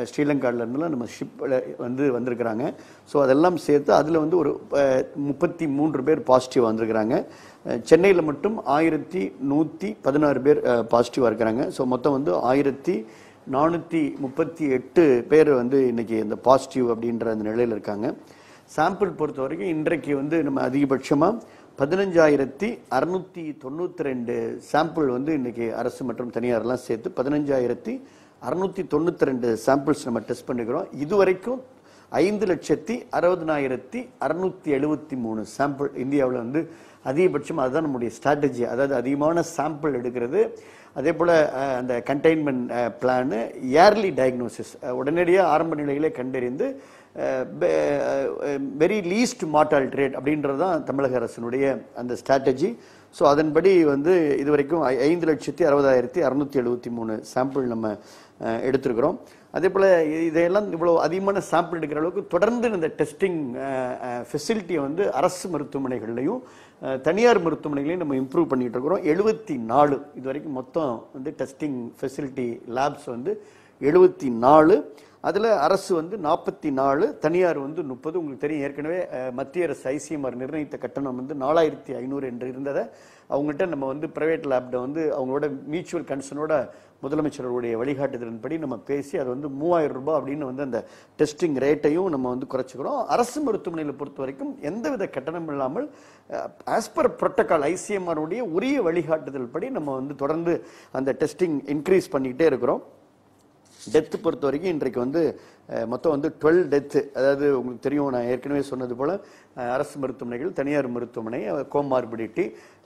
ஸ்ரீலங்கால இருந்தெல்லாம் நம்ம ஷிப்பில் வந்து வந்திருக்கிறாங்க ஸோ அதெல்லாம் சேர்த்து அதில் வந்து ஒரு அஹ், முப்பத்தி மூன்று பேர் பாசிட்டிவ் வந்திருக்கிறாங்க சென்னையில் மட்டும் ஆயிரத்தி நூற்றி பதினாறு பேர் பாசிட்டிவாக இருக்கிறாங்க ஸோ மொத்தம் வந்து ஆயிரத்தி நானூற்றி முப்பத்தி எட்டு பேர் வந்து இன்னைக்கு இந்த பாசிட்டிவ் அப்படின்ற அந்த நிலையில் இருக்காங்க சாம்பிள் பொறுத்த வரைக்கும் இன்றைக்கு வந்து நம்ம அதிகபட்சமாக பதினஞ்சாயிரத்தி அறுநூத்தி தொண்ணூத்தி ரெண்டு சாம்பிள் வந்து இன்னைக்கு அரசு மற்றும் தனியார்லாம் சேர்த்து பதினஞ்சாயிரத்தி அறுநூத்தி தொண்ணூத்தி ரெண்டு சாம்பிள்ஸ் நம்ம டெஸ்ட் பண்ணிக்கிறோம் இதுவரைக்கும் ஐந்து லட்சத்தி அறுபதனாயிரத்தி அறுநூத்தி எழுபத்தி மூணு சாம்பிள் இந்தியாவில் வந்து அதிகபட்சம் அதுதான் நம்முடைய ஸ்ட்ராட்டஜி அதாவது அதிகமான சாம்பிள் எடுக்கிறது அதே போல் அந்த கண்டெய்ன்மெண்ட் பிளானு இயர்லி டயக்னோசிஸ் உடனடியாக ஆரம்ப நிலையிலே கண்டறிந்து வெரி லீஸ்ட் மார்டாலிட்டி ரேட் அப்படின்றது தான் தமிழக அரசினுடைய அந்த ஸ்ட்ராட்டஜி ஸோ அதன்படி வந்து இதுவரைக்கும் ஐ- ஐந்து லட்சத்தி அறுபதாயிரத்தி அறுநூத்தி எழுபத்தி மூணு சாம்பிள் நம்ம அஹ், எடுத்திருக்கிறோம் அதே போல் இதையெல்லாம் இவ்வளோ அதிகமான சாம்பிள் எடுக்கிற அளவுக்கு தொடர்ந்து இந்த டெஸ்டிங் ஃபெசிலிட்டியை வந்து அரசு மருத்துவமனைகள்லையும் அஹ், தனியார் மருத்துவமனைகளையும் நம்ம இம்ப்ரூவ் பண்ணிட்டு இருக்கிறோம் எழுபத்தி நாலு இது வரைக்கும் மொத்தம் வந்து டெஸ்டிங் ஃபெசிலிட்டி லேப்ஸ் வந்து எழுபத்தி நாலு அதில் அரசு வந்து நாற்பத்தி நாலு தனியார் வந்து முப்பது உங்களுக்கு தெரியும் ஏற்கனவே அஹ், மத்திய அரசு ஐசிஎம்ஆர் நிர்ணயித்த கட்டணம் வந்து நாலாயிரத்தி ஐநூறு என்று இருந்ததை அவங்ககிட்ட நம்ம வந்து பிரைவேட் லேப்ட வந்து அவங்களோட மியூச்சுவல் கன்சர்னோட முதலமைச்சருடைய வழிகாட்டுதலின்படி நம்ம பேசி அது வந்து மூவாயிரம் ரூபாய் அப்படின்னு வந்து அந்த டெஸ்டிங் ரேட்டையும் நம்ம வந்து குறைச்சிக்கிறோம் அரசு மருத்துவமனையில் பொறுத்த வரைக்கும் எந்தவித கட்டணம் இல்லாமல் ஆஸ் பர் புரோட்டோகால் ஐசிஎம்ஆருடைய உரிய வழிகாட்டுதல் படி நம்ம வந்து தொடர்ந்து அந்த டெஸ்டிங் இன்க்ரீஸ் பண்ணிக்கிட்டே இருக்கிறோம் டெத்து பொறுத்த வரைக்கும் இன்றைக்கு வந்து அஹ், மொத்தம் வந்து டுவெல் டெத்து அதாவது உங்களுக்கு தெரியும் நான் ஏற்கனவே சொன்னது போல அஹ், அரசு மருத்துவமனைகள் தனியார் மருத்துவமனை கோமார்பிடிட்டி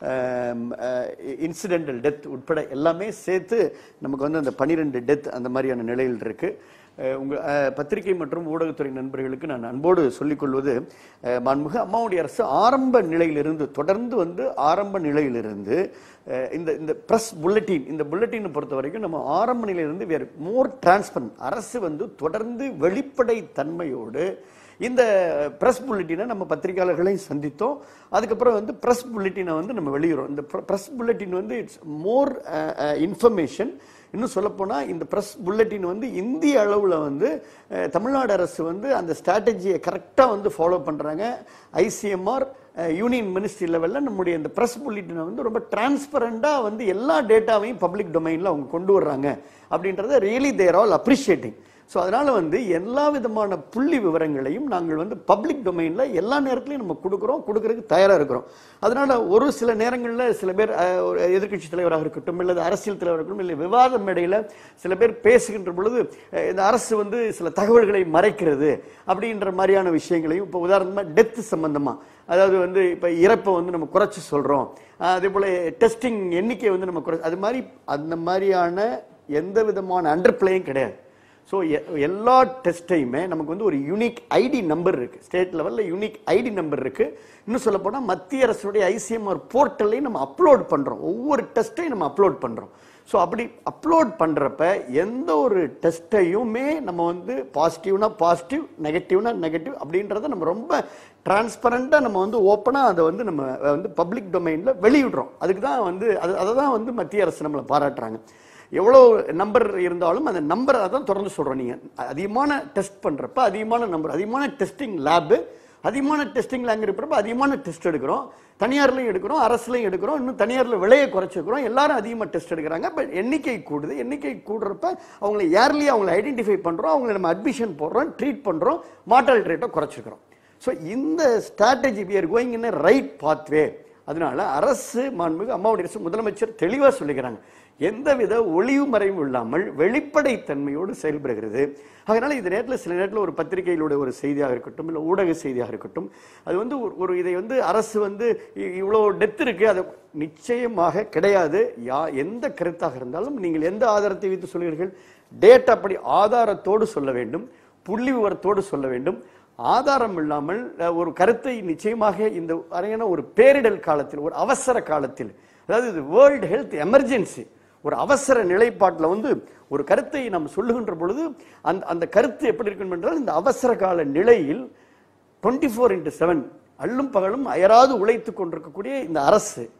இன்சிடென்டல் டெத் உட்பட எல்லாமே சேர்த்து நமக்கு வந்து அந்த பனிரெண்டு டெத் அந்த மாதிரியான நிலையில் இருக்கு அஹ், உங்க அஹ், பத்திரிகை மற்றும் ஊடகத்துறை நண்பர்களுக்கு நான் அன்போடு சொல்லிக் கொள்வது அஹ், மாண்புமிகு அம்மாவுடைய அரசு ஆரம்ப நிலையிலிருந்து தொடர்ந்து வந்து ஆரம்ப நிலையிலிருந்து அஹ், இந்த இந்த பிரஸ் புல்லட்டின் இந்த புல்லட்டின் பொறுத்த வரைக்கும் நம்ம ஆரம்ப நிலையிலிருந்து வேறு மோர் டிரான்ஸ்பரண்ட் அரசு வந்து தொடர்ந்து வெளிப்படை தன்மையோடு இந்த பிரஸ் புல்லட்டினை நம்ம பத்திரிகையாளர்களையும் சந்தித்தோம் அதுக்கப்புறம் வந்து பிரஸ் புல்லட்டினை வந்து நம்ம வெளியிடுறோம் இந்த பிரஸ் புல்லட்டின் வந்து இட்ஸ் மோர் இன்ஃபர்மேஷன் இன்னும் சொல்லப்போனா இந்த பிரஸ் புல்லட்டின் வந்து இந்திய அளவில் வந்து அஹ், தமிழ்நாடு அரசு வந்து அந்த ஸ்ட்ராட்டஜியை கரெக்டாக வந்து ஃபாலோ பண்ணுறாங்க ஐசிஎம்ஆர் யூனியன் மினிஸ்ட்ரி லெவலில் நம்முடைய இந்த பிரஸ் புல்லட்டினை வந்து ரொம்ப டிரான்ஸ்பரண்டாக வந்து எல்லா டேட்டாவையும் பப்ளிக் டொமைனில் அவங்க கொண்டு வர்றாங்க அப்படின்றத really they're all appreciating so அதனால வந்து எல்லா விதமான புள்ளி விவரங்களையும் நாங்கள் வந்து பப்ளிக் டொமைனில் எல்லா நேரத்திலையும் நம்ம கொடுக்குறோம் கொடுக்கறதுக்கு தயாராக இருக்கிறோம் அதனால ஒரு சில நேரங்களில் சில பேர் அஹ், ஒரு எதிர்க்கட்சி தலைவராக இருக்கட்டும் இல்லை அரசியல் தலைவராக இருக்கட்டும் இல்லை விவாத மேடையில் சில பேர் பேசுகின்ற பொழுது அஹ், இந்த அரசு வந்து சில தகவல்களை மறைக்கிறது அப்படின்ற மாதிரியான விஷயங்களையும் இப்போ உதாரணமாக டெத் சம்பந்தமா அதாவது வந்து இப்போ இறப்பை வந்து நம்ம குறைச்சி சொல்கிறோம் அதே போல் டெஸ்டிங் எண்ணிக்கை வந்து நம்ம குறை அது மாதிரி அந்த மாதிரியான எந்த விதமான அண்டர் பிளேயும் கிடையாது ஸோ எல்லா டெஸ்ட்டையுமே நமக்கு வந்து ஒரு யூனிக் ஐடி நம்பர் இருக்கு ஸ்டேட் லெவலில் யூனிக் ஐடி நம்பர் இருக்கு இன்னும் சொல்ல போனால் மத்திய அரசுடைய ஐசிஎம்ஆர் போர்ட்டல்லையும் நம்ம அப்லோட் பண்றோம் ஒவ்வொரு டெஸ்ட்டையும் நம்ம அப்லோட் பண்றோம் ஸோ அப்படி அப்லோட் பண்றப்ப எந்த ஒரு டெஸ்ட்டையுமே நம்ம வந்து பாசிட்டிவ்னா பாசிட்டிவ் நெகட்டிவ்னா நெகட்டிவ் அப்படின்றத நம்ம ரொம்ப டிரான்ஸ்பரண்டாக நம்ம வந்து ஓப்பனாக அதை வந்து நம்ம வந்து பப்ளிக் டொமைனில் வெளியிடுறோம் அதுக்கு தான் வந்து அது அதை தான் வந்து மத்திய அரசு நம்மளை பாராட்டுறாங்க எவ்வளோ நம்பர் இருந்தாலும் அந்த நம்பரை அதான் தொடர்ந்து சொல்கிறோம் நீங்கள் அதிகமான டெஸ்ட் பண்ணுறப்ப அதிகமான நம்பர் அதிகமான டெஸ்டிங் லேபு அதிகமான டெஸ்டிங் லேங் இருக்கிறப்ப அதிகமான டெஸ்ட் எடுக்கிறோம் தனியார்லையும் எடுக்கிறோம் அரசுலையும் எடுக்கிறோம் இன்னும் தனியாரில் விலையை குறைச்சிக்கிறோம் எல்லாரும் அதிகமாக டெஸ்ட் எடுக்கிறாங்க பட் எண்ணிக்கை கூடுது எண்ணிக்கை கூடுறப்ப அவங்களை ஏர்லி அவங்களை ஐடென்டிஃபை பண்ணுறோம் அவங்களை நம்ம அட்மிஷன் போடுறோம் ட்ரீட் பண்ணுறோம் மார்டாலிட்டி ரேட்டை குறைச்சிக்கிறோம் ஸோ இந்த strategy we are going in right pathway அதனால அரசு மாண்புமிகு அம்மாவுடைய அரசு முதலமைச்சர் தெளிவாக சொல்லிக்கிறாங்க எந்தவித ஒளிவு மறைவும் இல்லாமல் வெளிப்படைத்தன்மையோடு செயல்படுகிறது அதனால இந்த நேரத்தில் சில நேரத்தில் ஒரு பத்திரிகையிலோட ஒரு செய்தியாக இருக்கட்டும் இல்லை ஊடக செய்தியாக இருக்கட்டும் அது வந்து ஒரு- ஒரு இதை வந்து அரசு வந்து இ- இவ்வளோ டெத் இருக்கு அது நிச்சயமாக கிடையாது யா எந்த கருத்தாக இருந்தாலும் நீங்கள் எந்த ஆதாரத்தை வைத்து சொல்கிறீர்கள் டேட்டா படி ஆதாரத்தோடு சொல்ல வேண்டும் புள்ளி விவரத்தோடு சொல்ல வேண்டும் ஆதாரம் இல்லாமல் அஹ், ஒரு கருத்தை நிச்சயமாக இந்த அரையான ஒரு பேரிடர் காலத்தில் ஒரு அவசர காலத்தில் அதாவது இது வேர்ல்டு ஹெல்த் எமர்ஜென்சி ஒரு அவசர நிலைப்பாட்டில் வந்து ஒரு கருத்தை நாம் சொல்லுகின்ற பொழுது அந்த அந்த கருத்து எப்படி இருக்கும் என்றால் இந்த அவசர கால நிலையில் டுவெண்ட்டி ஃபோர் இன்ட்டு செவன் அல்லும் பகலும் அயராது உழைத்து கொண்டிருக்கக்கூடிய இந்த அரசு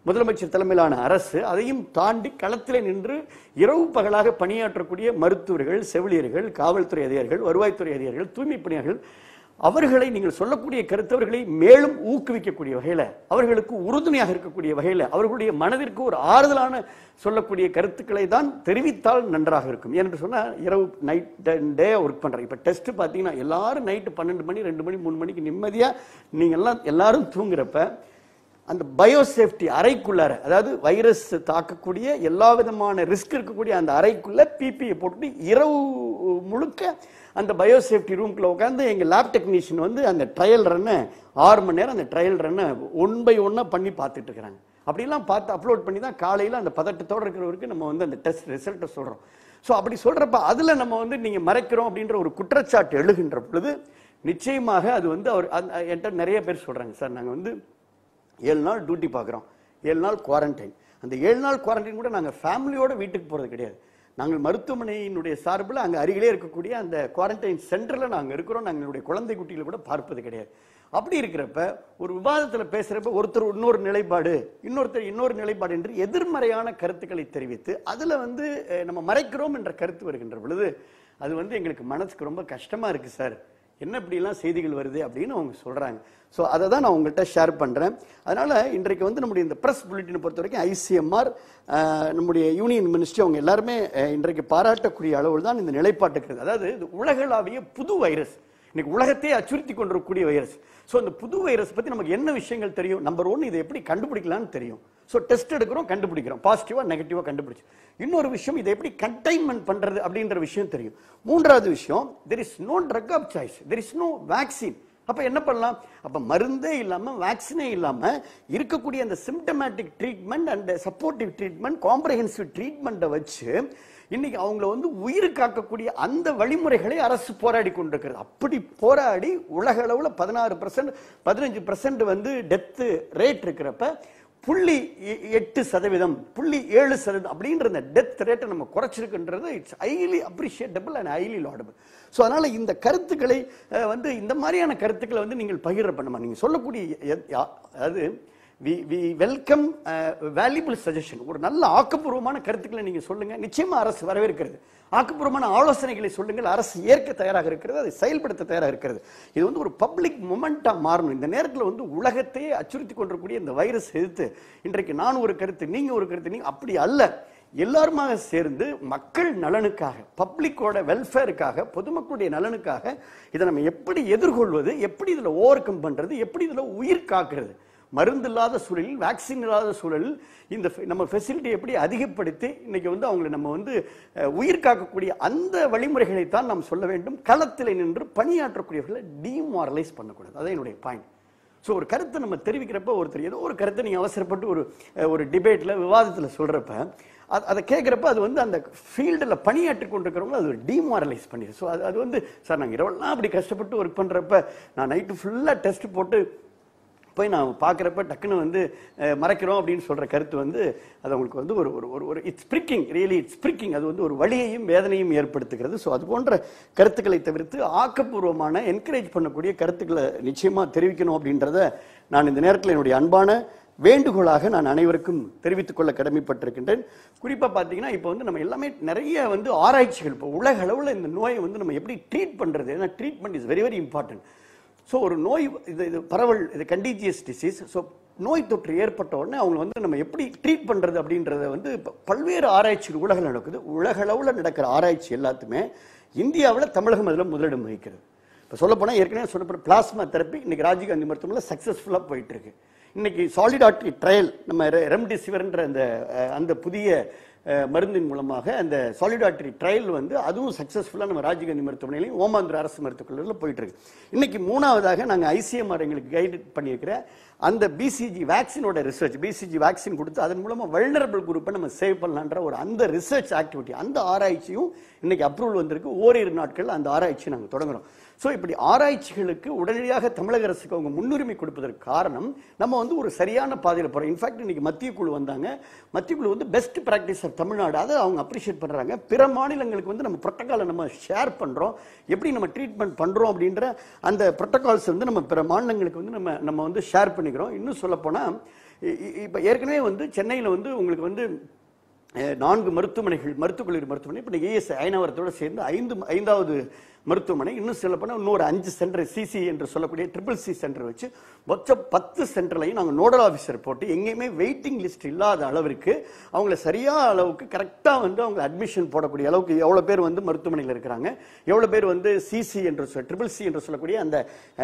முதலமைச்சர் தலைமையிலான அரசு அதையும் தாண்டி களத்திலே நின்று இரவு பகலாக பணியாற்றக்கூடிய மருத்துவர்கள் செவிலியர்கள் காவல்துறை அதிகாரிகள் வருவாய்த்துறை அதிகாரிகள் தூய்மை பணியாளர்கள் அவர்களை நீங்கள் சொல்லக்கூடிய கருத்தவர்களை மேலும் ஊக்குவிக்கக்கூடிய வகையில அவர்களுக்கு உறுதுணையாக இருக்கக்கூடிய வகையில அவர்களுடைய மனதிற்கு ஒரு ஆறுதலான சொல்லக்கூடிய கருத்துக்களை தான் தெரிவித்தால் நன்றாக இருக்கும் ஏன்னு சொன்னா இரவு நைட் டே ஒர்க் பண்றேன் இப்ப டெஸ்ட் பாத்தீங்கன்னா எல்லாரும் நைட்டு பன்னெண்டு மணி ரெண்டு மணி மூணு மணிக்கு நிம்மதியா நீங்க எல்லாம் எல்லாரும் தூங்குறப்ப அந்த பயோசேஃப்டி அறைக்குள்ளார அதாவது வைரஸ் தாக்கக்கூடிய எல்லா விதமான ரிஸ்க் இருக்கக்கூடிய அந்த அறைக்குள்ள பிபிஐ போட்டு இரவு முழுக்க அந்த பயோசேஃப்டி ரூம்குள்ள உட்காந்து எங்க லேப் டெக்னீஷியன் வந்து அந்த ட்ரையல் ரன்னை ஆறு மணி நேரம் அந்த ட்ரையல் ரன்னை ஒன் பை ஒன்னா பண்ணி பார்த்துட்டு இருக்கிறாங்க அப்படிலாம் பார்த்து அப்லோட் பண்ணி தான் காலையில் அந்த பதட்டத்தோட இருக்கிறவருக்கு நம்ம வந்து அந்த டெஸ்ட் ரிசல்ட்டை சொல்றோம் ஸோ அப்படி சொல்றப்ப அதுல நம்ம வந்து நீங்க மறைக்கிறோம் அப்படின்ற ஒரு குற்றச்சாட்டு எழுகின்ற பொழுது நிச்சயமாக அது வந்து அவர் அந்த- என்கிட்ட நிறைய பேர் சொல்றாங்க சார் நாங்க வந்து ஏழு நாள் டியூட்டி பார்க்குறோம் ஏழு நாள் குவாரண்டைன் அந்த ஏழு நாள் குவாரண்டைன் கூட நாங்கள் ஃபேமிலியோட வீட்டுக்கு போகிறது கிடையாது நாங்கள் மருத்துவமனையினுடைய சார்பில் அங்கே அருகிலே இருக்கக்கூடிய அந்த குவாரண்டைன் சென்டரில் நாங்கள் இருக்கிறோம் நாங்கள் எங்களுடைய குழந்தை குட்டிகளை கூட பார்ப்பது கிடையாது அப்படி இருக்கிறப்ப ஒரு விவாதத்தில் பேசுகிறப்ப ஒருத்தர் இன்னொரு நிலைப்பாடு இன்னொருத்தர் இன்னொரு நிலைப்பாடு என்று எதிர்மறையான கருத்துக்களை தெரிவித்து அதில் வந்து அஹ், நம்ம மறைக்கிறோம் என்ற கருத்து வருகின்ற பொழுது அது வந்து எங்களுக்கு மனசுக்கு ரொம்ப கஷ்டமா இருக்கு சார் என்ன இப்படிலாம் செய்திகள் வருது அப்படின்னு அவங்க சொல்றாங்க ஸோ அதை தான் நான் உங்கள்கிட்ட ஷேர் பண்றேன் அதனால இன்றைக்கு வந்து நம்முடைய இந்த பிரஸ் புல்லட்டினை பொறுத்த வரைக்கும் ஐசிஎம்ஆர் நம்முடைய யூனியன் மினிஸ்ட்ரி அவங்க எல்லாருமே அஹ், இன்றைக்கு பாராட்டக்கூடிய அளவில் தான் இந்த நிலைப்பாட்டு இருக்கிறது அதாவது இது உலகளாவிய புது வைரஸ் இன்னைக்கு உலகத்தையே அச்சுறுத்தி கொண்டிருக்கக்கூடிய வைரஸ் ஸோ இந்த புது வைரஸ் பத்தி நமக்கு என்ன விஷயங்கள் தெரியும் நம்பர் ஒன் இதை எப்படி கண்டுபிடிக்கலாம்னு தெரியும் ஸோ டெஸ்ட் எடுக்கிறோம் கண்டுபிடிக்கிறோம் பாசிட்டிவா நெகட்டிவா கண்டுபிடிச்சு இன்னொரு விஷயம் இதை எப்படி கண்டைன்மெண்ட் பண்றது அப்படின்ற விஷயம் தெரியும் மூன்றாவது விஷயம் there is no drug of choice there is no vaccine அப்ப என்ன பண்ணலாம் அப்ப மருந்தே இல்லாம வேக்சினே இல்லாம இருக்கக்கூடிய அந்த symptomatic treatment and supportive treatment comprehensive ட்ரீட்மெண்ட்டை வச்சு இன்னைக்கு அவங்கள வந்து உயிர் காக்கக்கூடிய அந்த வழிமுறைகளை அரசு போராடி கொண்டிருக்கிறது அப்படி போராடி உலக அளவுல பதினாறு பர்சன்ட் பதினஞ்சு பர்சன்ட் வந்து டெத்து ரேட் இருக்கிறப்ப புள்ளி எ- எட்டு சதவீதம் புள்ளி ஏழு சதவீதம் அப்படின்ற இந்த டெத் ரேட்டை நம்ம குறைச்சிருக்குன்றது it's highly appreciable and highly laudable so அதனால இந்த கருத்துக்களை அஹ், வந்து இந்த மாதிரியான கருத்துக்களை வந்து நீங்கள் பகிர பண்ணுமா நீங்க சொல்லக்கூடிய எ- யா- அதாவது we we welcome valuable suggestion ஒரு நல்ல ஆக்கப்பூர்வமான கருத்துக்களை நீங்க சொல்லுங்க நிச்சயமா அரசு வரவேற்கிறது ஆக்கப்பூர்வமான ஆலோசனைகளை சொல்லுங்கள் அரசு ஏற்க தயாராக இருக்கிறது அதை செயல்படுத்த தயாராக இருக்கிறது இது வந்து ஒரு பப்ளிக் மொமெண்டா மாறணும் இந்த நேரத்தில் வந்து உலகத்தையே அச்சுறுத்தி கொண்டிருக்கக்கூடிய இந்த வைரஸ் எதிர்த்து இன்றைக்கு நான் ஒரு கருத்து நீங்க ஒரு கருத்து நீங்க அப்படி அல்ல எல்லாருமாக சேர்ந்து மக்கள் நலனுக்காக பப்ளிக்கோட வெல்ஃபேருக்காக பொதுமக்களுடைய நலனுக்காக இதை நம்ம எப்படி எதிர்கொள்வது எப்படி இதுல ஓவர் கம் பண்றது எப்படி இதுல உயிர் காக்கிறது மருந்து இல்லாத சூழலில் வேக்சின் இல்லாத சூழலில் இந்த ஃபெ- நம்ம ஃபெசிலிட்டி எப்படி அதிகப்படுத்தி இன்னைக்கு வந்து அவங்களை நம்ம வந்து அஹ், உயிர் காக்கக்கூடிய அந்த வழிமுறைகளை தான் நாம் சொல்ல வேண்டும் களத்தில் நின்று பணியாற்றக்கூடியவர்களை டீமாரலைஸ் பண்ணக்கூடாது அதான் என்னுடைய பாயிண்ட் ஸோ ஒரு கருத்தை நம்ம தெரிவிக்கிறப்ப ஒருத்தர் ஏதோ ஒரு கருத்தை நீங்கள் அவசரப்பட்டு ஒரு அஹ், ஒரு டிபேட்டில் விவாதத்தில் சொல்கிறப்ப அது அதை கேட்குறப்ப அது வந்து அந்த ஃபீல்டில் பணியாற்றி கொண்டிருக்கிறவங்க அது ஒரு டீமாரலைஸ் பண்ணிடுது ஸோ அது அது வந்து சார் நாங்கள் இரவெல்லாம் அப்படி கஷ்டப்பட்டு ஒர்க் பண்ணுறப்ப நான் நைட்டு ஃபுல்லாக டெஸ்ட் போட்டு போய் நான் பார்க்குறப்ப டக்குன்னு வந்து அஹ், மறைக்கிறோம் அப்படின்னு சொல்ற கருத்து வந்து அது அவங்களுக்கு வந்து ஒரு ஒரு ஒரு ஒரு it's pricking really it's pricking அது வந்து ஒரு வலியையும் வேதனையும் ஏற்படுத்துகிறது ஸோ அது போன்ற கருத்துக்களை தவிர்த்து ஆக்கப்பூர்வமான என்கரேஜ் பண்ணக்கூடிய கருத்துக்களை நிச்சயமா தெரிவிக்கணும் அப்படின்றத நான் இந்த நேரத்தில் என்னுடைய அன்பான வேண்டுகோளாக நான் அனைவருக்கும் தெரிவித்துக் கொள்ள கடமைப்பட்டிருக்கின்றேன் குறிப்பா பார்த்தீங்கன்னா இப்போ வந்து நம்ம எல்லாமே நிறைய வந்து ஆராய்ச்சிகள் இப்போ உலக அளவில் இந்த நோயை வந்து நம்ம எப்படி ட்ரீட் பண்றது ஏன்னா treatment is very very important so ஒரு நோய் இது இது பரவல் இது கண்டீஜியஸ் டிசீஸ் ஸோ நோய் தொற்று ஏற்பட்ட உடனே அவங்க வந்து நம்ம எப்படி ட்ரீட் பண்றது அப்படின்றத வந்து இப்ப பல்வேறு ஆராய்ச்சிகள் உலகில் நடக்குது உலக அளவில் நடக்கிற ஆராய்ச்சி எல்லாத்துமே இந்தியாவில் தமிழகம் அதில் முதலிடம் வகிக்கிறது இப்போ சொல்ல போனால் ஏற்கனவே சொல்லப்பட்ட பிளாஸ்மா தெரப்பி இன்னைக்கு ராஜீவ்காந்தி மருத்துவமனையில் சக்ஸஸ்ஃபுல்லாக போயிட்டு இருக்கு இன்னைக்கு சாலிடாட்ரி ட்ரையல் நம்ம ரெ- ரெம்டெசிவிர்ன்ற அந்த அஹ், அந்த புதிய அஹ், மருந்தின் மூலமாக அந்த சாலிடாட்ரி ட்ரையல் வந்து அதுவும் சக்ஸஸ்ஃபுல்லாக நம்ம ராஜீவ்காந்தி மருத்துவமனையிலையும் ஓமாந்திர அரசு மருத்துவக் கல்லூரியில் போயிட்டு இருக்கு இன்னைக்கு மூணாவதாக நாங்கள் ஐசிஎம்ஆர் எங்களுக்கு கைடு பண்ணியிருக்கிற அந்த பிசிஜி வேக்சினோட ரிசர்ச் பிசிஜி வேக்சின் கொடுத்து அதன் மூலமா வல்னரபிள் குரூப்பை நம்ம சேவ் பண்ணலான்ற ஒரு அந்த ரிசர்ச் ஆக்டிவிட்டி அந்த ஆராய்ச்சியும் இன்னைக்கு அப்ரூவல் வந்திருக்கு ஓரிரு நாட்கள் அந்த ஆராய்ச்சி நாங்கள் தொடங்குறோம் ஸோ இப்படி ஆராய்ச்சிகளுக்கு உடனடியாக தமிழக அரசுக்கு அவங்க முன்னுரிமை கொடுப்பதற்கு காரணம் நம்ம வந்து ஒரு சரியான பாதையில் போறோம் இன்ஃபேக்ட் இன்னைக்கு மத்திய குழு வந்தாங்க மத்திய குழு வந்து பெஸ்ட் பிராக்டிஸ் ஆஃப் தமிழ்நாடு அதை அவங்க அப்ரிஷியேட் பண்றாங்க பிற மாநிலங்களுக்கு வந்து நம்ம ப்ரோட்டோகாலை நம்ம ஷேர் பண்றோம் எப்படி நம்ம ட்ரீட்மெண்ட் பண்றோம் அப்படின்ற அந்த ப்ரோட்டோகால்ஸ் வந்து நம்ம பிற மாநிலங்களுக்கு வந்து நம்ம நம்ம வந்து ஷேர் பண்ணிக்கிறோம் இன்னும் சொல்ல போனா இ- இ- இப்ப ஏற்கனவே வந்து சென்னையில வந்து உங்களுக்கு வந்து அஹ், நான்கு மருத்துவமனைகள் மருத்துவக் கல்லூரி மருத்துவமனை இப்போ ஏஎஸ் அயனவரத்தோட சேர்ந்து ஐந்து ஐந்தாவது மருத்துவமனை இன்னும் சொல்ல போனால் இன்னொரு அஞ்சு சென்டர் சிசி என்று சொல்லக்கூடிய ட்ரிபிள் சி சென்டர் வச்சு மொத்தம் பத்து சென்டர்லையும் நாங்கள் நோடல் ஆஃபீஸர் போட்டு எங்கேயுமே வெயிட்டிங் லிஸ்ட் இல்லாத அளவிற்கு அவங்கள சரியான அளவுக்கு கரெக்டாக வந்து அவங்க அட்மிஷன் போடக்கூடிய அளவுக்கு எவ்வளோ பேர் வந்து மருத்துவமனையில் இருக்கிறாங்க எவ்வளோ பேர் வந்து சிசி என்று சொல் ட்ரிபிள் சி என்று சொல்லக்கூடிய அந்த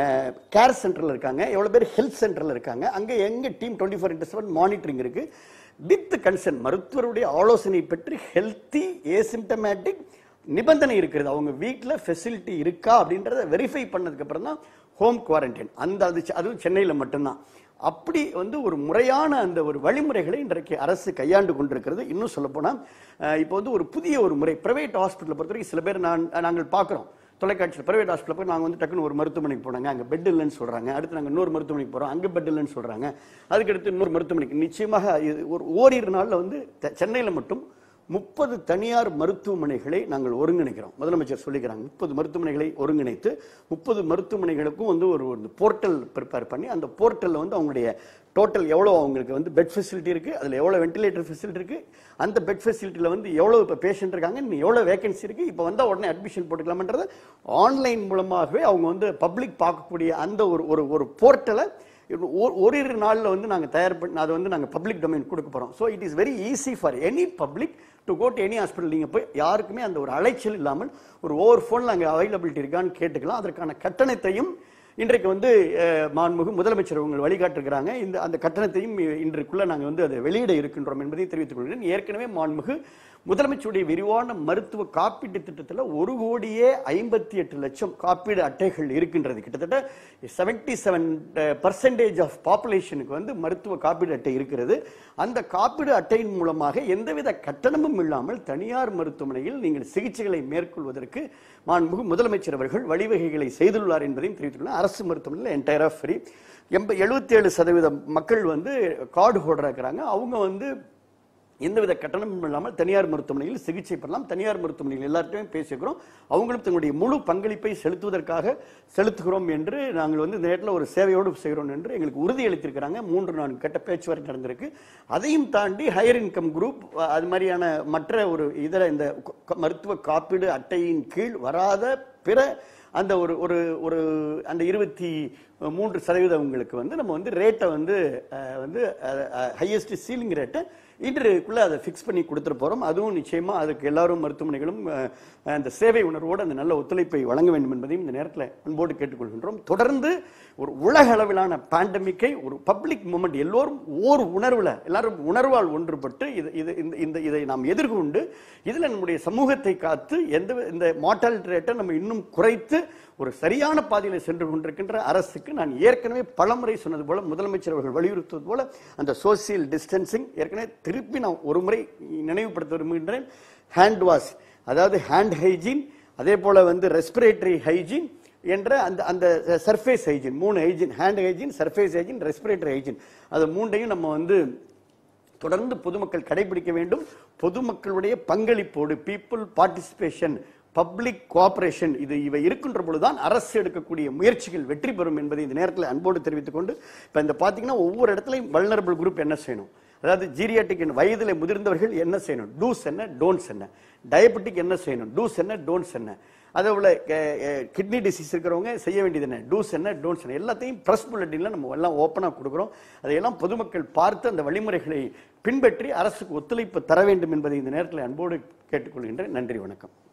கேர் சென்டரில் இருக்காங்க எவ்வளோ பேர் ஹெல்த் சென்டரில் இருக்காங்க அங்கே எங்கள் team twenty four into seven monitoring இருக்கு வித் கன்சர்ன் மருத்துவருடைய ஆலோசனை பெற்று ஹெல்த்தி ஏசிம்டமேட்டிக் நிபந்தனை இருக்கிறது அவங்க வீட்டில் ஃபெசிலிட்டி இருக்கா அப்படின்றத வெரிஃபை பண்ணதுக்கு அப்புறம் தான் ஹோம் குவாரண்டைன் அந்த அது செ- அதுவும் சென்னையில் மட்டும்தான் அப்படி வந்து ஒரு முறையான அந்த ஒரு வழிமுறைகளை இன்றைக்கு அரசு கையாண்டு கொண்டிருக்கிறது இன்னும் சொல்ல போனா இப்போ வந்து ஒரு புதிய ஒரு முறை பிரைவேட் ஹாஸ்பிட்டலை பொறுத்தவரைக்கும் சில பேர் நான் நாங்கள் பார்க்குறோம் தொலைக்காட்சியில் பிரைவேட் ஹாஸ்பிட்டல் போய் நாங்கள் வந்து டக்குன்னு ஒரு மருத்துவமனைக்கு போனாங்க அங்கே பெட் இல்லைன்னு சொல்றாங்க அடுத்து நாங்கள் இன்னொரு மருத்துவமனைக்கு போகிறோம் அங்கே பெட் இல்லைன்னு சொல்றாங்க அதுக்கடுத்து இன்னொரு மருத்துவமனைக்கு நிச்சயமாக இது ஒரு ஓரிரு நாளில் வந்து சென்னையில் மட்டும் முப்பது தனியார் மருத்துவமனைகளை நாங்கள் ஒருங்கிணைக்கிறோம் முதலமைச்சர் சொல்லிக்கிறாங்க முப்பது மருத்துவமனைகளை ஒருங்கிணைத்து முப்பது மருத்துவமனைகளுக்கும் வந்து ஒரு ஒரு போர்ட்டல் ப்ரிப்பேர் பண்ணி அந்த போர்ட்டலில் வந்து அவங்களுடைய டோட்டல் எவ்வளோ அவங்களுக்கு வந்து பெட் ஃபெசிலிட்டி இருக்கு அதில் எவ்வளோ வென்டிலேட்டர் ஃபெசிலிட்டி இருக்கு அந்த பெட் ஃபெசிலிட்டியில் வந்து எவ்வளோ இப்போ பேஷண்ட் இருக்காங்க இன்னும் எவ்வளோ வேகன்சி இருக்கு இப்போ வந்தால் உடனே அட்மிஷன் போட்டுக்கலாமன்றது ஆன்லைன் மூலமாகவே அவங்க வந்து பப்ளிக் பார்க்கக்கூடிய அந்த ஒரு ஒரு ஒரு போர்ட்டலை ஒரு- ஓரிரு நாளில் வந்து நாங்கள் தயார் பண்ணி அதை வந்து நாங்கள் பப்ளிக் டொமைன் கொடுக்க போகிறோம் so it is very easy for any public to go to any hospital நீங்கள் போய் யாருக்குமே அந்த ஒரு அலைச்சல் இல்லாமல் ஒரு ஓவர் ஃபோனில் அங்கே அவைலபிலிட்டி இருக்கான்னு கேட்டுக்கலாம் அதற்கான கட்டணத்தையும் இன்றைக்கு வந்து அஹ், மாண்புமிகு முதலமைச்சர் உங்கள் வழிகாட்டுகிறாங்க இந்த அந்த கட்டணத்தையும் இ- இன்றைக்குள்ள நாங்கள் வந்து அதை வெளியிட இருக்கின்றோம் என்பதை தெரிவித்துக் கொள்கிறேன் ஏற்கனவே மாண்புமிகு முதலமைச்சருடைய விரிவான மருத்துவ காப்பீட்டு திட்டத்தில் ஒரு கோடியே ஐம்பத்தி எட்டு லட்சம் காப்பீடு அட்டைகள் இருக்கின்றது கிட்டத்தட்ட செவன்டி செவன் பர்சன்டேஜ் ஆஃப் பாப்புலேஷனுக்கு வந்து மருத்துவ காப்பீடு அட்டை இருக்கிறது அந்த காப்பீடு அட்டையின் மூலமாக எந்தவித கட்டணமும் இல்லாமல் தனியார் மருத்துவமனையில் நீங்கள் சிகிச்சைகளை மேற்கொள்வதற்கு மாண்புமிகு முதலமைச்சர் அவர்கள் வழிவகைகளை செய்துள்ளார் என்பதையும் தெரிவித்துள்ளார் அரசு மருத்துவமனையில் என்டையரா ஃப்ரீ எண்ப எழுபத்தேழு சதவீதம் மக்கள் வந்து கார்டு ஹோல்டராக இருக்கிறாங்க அவங்க வந்து எந்தவித கட்டணமும் இல்லாமல் தனியார் மருத்துவமனையில் சிகிச்சை பெறலாம் தனியார் மருத்துவமனையில் எல்லார்ட்டையும் பேசிக்கிறோம் அவங்களும் தங்களுடைய முழு பங்களிப்பை செலுத்துவதற்காக செலுத்துகிறோம் என்று நாங்கள் வந்து இந்த நேரத்தில் ஒரு சேவையோடு செய்கிறோம் என்று எங்களுக்கு உறுதி அளித்திருக்கிறாங்க மூன்று நான்கு கட்ட பேச்சுவார்த்தை நடந்திருக்கு அதையும் தாண்டி ஹையர் இன்கம் குரூப் அது மாதிரியான மற்ற ஒரு இதர இந்த க- மருத்துவ காப்பீடு அட்டையின் கீழ் வராத பிற அந்த ஒரு ஒரு ஒரு அந்த இருபத்தி மூன்று சதவீதங்களுக்கு வந்து நம்ம வந்து ரேட்டை வந்து அஹ், வந்து ஹையஸ்ட் சீலிங் ரேட்டை இன்றைக்குள்ள அதை ஃபிக்ஸ் பண்ணி கொடுத்துட்டு போறோம் அதுவும் நிச்சயமா அதுக்கு எல்லாரும் மருத்துவமனைகளும் அஹ், அந்த சேவை உணர்வோடு அந்த நல்ல ஒத்துழைப்பை வழங்க வேண்டும் என்பதையும் இந்த நேரத்தில் அன்போடு கேட்டுக்கொள்கின்றோம் தொடர்ந்து ஒரு உலக அளவிலான பேண்டமிக்கை ஒரு பப்ளிக் மூமெண்ட் எல்லோரும் ஓர் உணர்வுல எல்லாரும் உணர்வால் ஒன்றுபட்டு இது இது இந்த இந்த இதை நாம் எதிர்கொண்டு இதுல நம்முடைய சமூகத்தை காத்து எந்த இந்த மார்டாலிட்டி ரேட்டை நம்ம இன்னும் குறைத்து ஒரு சரியான பாதையில சென்று கொண்டிருக்கின்ற அரசுக்கு நான் ஏற்கனவே பலமுறை சொன்னது போல முதலமைச்சர் அவர்கள் வலியுறுத்துவது போல அந்த சோசியல் டிஸ்டன்சிங் ஏற்கனவே திருப்பி நான் ஒரு முறை நினைவுபடுத்த விரும்புகின்றேன் ஹேண்ட் வாஷ் அதாவது ஹேண்ட் ஹைஜீன் அதே போல வந்து ரெஸ்பிரேட்டரி ஹைஜீன் என்ற அந்த அந்த சர்ஃபேஸ் ஹைஜீன் மூணு hygiene hand hygiene surface hygiene respiratory hygiene அது மூண்டையும் நம்ம வந்து தொடர்ந்து பொதுமக்கள் கடைபிடிக்க வேண்டும் பொதுமக்களுடைய பங்களிப்போடு பீப்புள் பார்ட்டிசிபேஷன் பப்ளிக் கோஆபரேஷன் இது இவை இருக்கின்ற பொழுதுதான் அரசு எடுக்கக்கூடிய முயற்சிகள் வெற்றி பெறும் என்பதை இந்த நேரத்தில் அன்போடு தெரிவித்துக் கொண்டு இப்ப இந்த பாத்தீங்கன்னா ஒவ்வொரு இடத்துலையும் வல்னரபிள் குரூப் என்ன செய்யணும் அதாவது ஜீரியாட்டிக் வயதில் முதிர்ந்தவர்கள் என்ன செய்யணும் டூஸ் என்ன டோன்ஸ் என்ன டயபெட்டிக் என்ன செய்யணும் டூஸ் என்ன டோன்ஸ் என்ன அதே போல கிட்னி டிசீஸ் இருக்கிறவங்க செய்ய வேண்டியது என்ன டூஸ் என்ன டோன்ஸ் என்ன எல்லாத்தையும் பிரஸ் புல்லட்டின்ல நம்ம எல்லாம் ஓப்பனாக கொடுக்குறோம் அதையெல்லாம் பொதுமக்கள் பார்த்து அந்த வழிமுறைகளை பின்பற்றி அரசுக்கு ஒத்துழைப்பு தர வேண்டும் என்பதை இந்த நேரத்தில் அன்போடு கேட்டுக்கொள்கின்றேன் நன்றி வணக்கம்